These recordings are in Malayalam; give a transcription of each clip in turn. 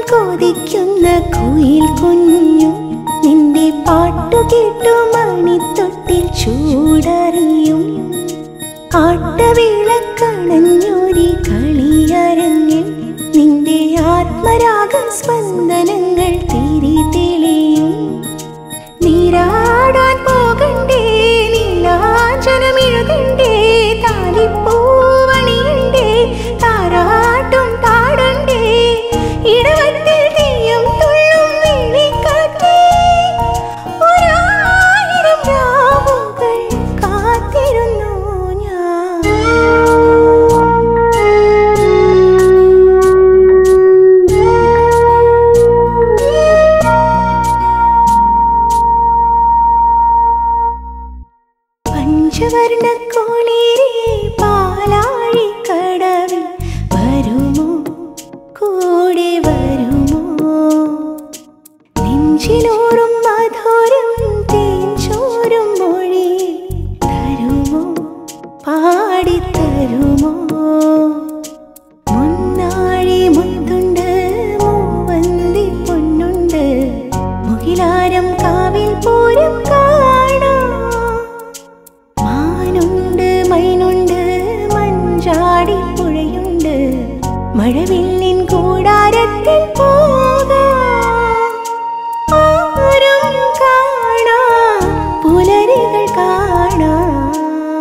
കൊതിക്കുന്ന കുയിൽ കുഞ്ഞു നിന്റെ പാട്ടു കേട്ടു മണിത്തൊട്ടിൽ ചൂടറിയും ആട്ടവിളക്കണഞ്ഞൊരി കളിയരങ്ങിൽ നിന്റെ ആത്മരാഗ സ്പന്ദനങ്ങൾ തിരി തെളിയും നീരാടാൻ പോകണ്ടേ നീലാചനമെഴുതണ്ടേ താലിപ്പൂവണിയണ്ടേ താരാട്ടും പാടണ്ടേ ഇടവത്തിൽ തീയും തുള്ളും വെള്ളിക്കാറ്റേ ഒരായിരം രാവുകൾ കാത്തിരുന്നു ഞാൻ പഞ്ചവർണ്ണ കോളേരി പാലാഴി കടവിൽ വരുമോ കൂടെ വരുമോ നെഞ്ചിലൂറും മധുരം തേൻചോരും മൊഴി തരുമോ പാടിത്തരുമോ മുന്നാഴി മുത്തുണ്ട് മൂവന്തി പൊന്നുണ്ട് മുകിലാരം കാവിൽ പൂരം കാണാം മാനുണ്ട് മൈനുണ്ട് മഞ്ചാടി പുഴയുണ്ട് മഴവില്ലിൻ കൂടാരത്തിൽ പോകാം ആരും കാണാ പുലരികൾ കാണാം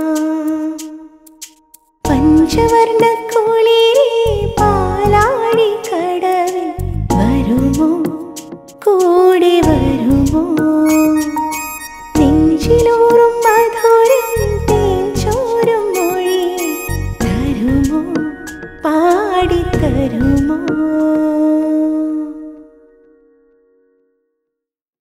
പഞ്ചവർണ്ണ കുളിരി പാലാടി കടവിൽ വരുമോ കൂടെ വരുമോ നെഞ്ചിലൂറും മധുരം തേൻചോരും മൊഴി തരുമോ പാടിത്തരുമോ